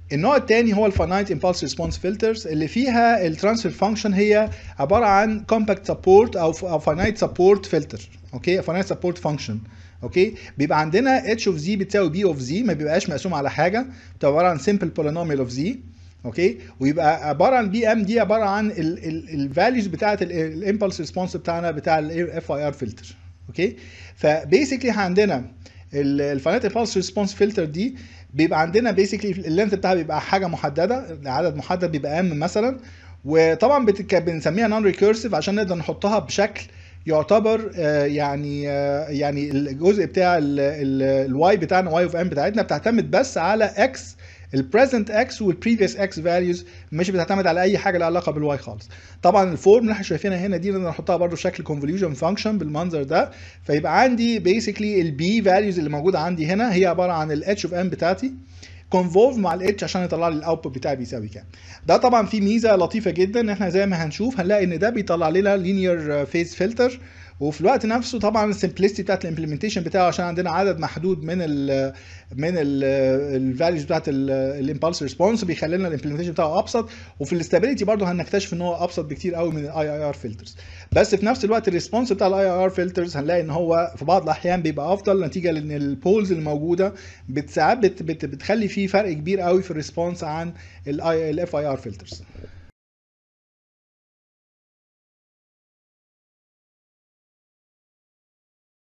النوع الثاني هو الفاينايت امبulse ريسبونس فلترز اللي فيها الترانسفير فانكشن هي عباره عن كومباكت سبورت او او فاينايت سبورت فلتر اوكي فاينايت سبورت فانكشن اوكي بيبقى عندنا اتش اوف زي بتساوي بي اوف زي ما بيبقاش مقسوم على حاجه بتبقى عباره عن سمبل بولينوميال اوف زي اوكي ويبقى عباره عن بي ام دي عباره عن الفاليوز بتاعه الامبلس ريسبونس بتاعنا بتاع الاف اي ار فلتر اوكي فبيسكلي عندنا الفاينايت امبلس ريسبونس فلتر دي بيبقى عندنا بيسكلي اللينث بتاعها بيبقى حاجه محدده عدد محدد بيبقى ام مثلا وطبعا بتك... بنسميها نون ريكيرسيف عشان نقدر نحطها بشكل يعتبر آه، يعني آه، يعني الجزء بتاع الواي بتاعنا واي اوف ام بتاعتنا بتعتمد بس على اكس البريزنت اكس والبريفيوس اكس فاليوز مش بتعتمد على اي حاجه لها علاقه بالواي خالص طبعا الفورم اللي احنا شايفينها هنا دي نقدر نحطها برضو بشكل كونفوليوشن فانكشن بالمنظر ده فيبقى عندي بيسكلي البي فاليوز اللي موجوده عندي هنا هي عباره عن الاتش اوف ام بتاعتي كونفولف مع الاتش عشان يطلع لي الاوتبوت بتاعي بيساوي كام ده طبعا في ميزه لطيفه جدا ان احنا زي ما هنشوف هنلاقي ان ده بيطلع لنا لينير فيز فلتر وفي الوقت نفسه طبعا السمبلستي بتاعت الامبلمنتيشن بتاعه عشان عندنا عدد محدود من ال من الفاليوز بتاعت الامبلس ريسبونس بيخلي لنا الامبلمنتيشن بتاعه ابسط وفي الاستابيليتي برضه هنكتشف ان هو ابسط بكتير قوي من الاي اي ار فلترز بس في نفس الوقت الريسبونس بتاع الاي اي ار فلترز هنلاقي ان هو في بعض الاحيان بيبقى افضل نتيجه لان البولز الموجوده بت- ساعات بت- بت- بتخلي فيه فرق كبير قوي في الريسبونس عن الاف اي ار فلترز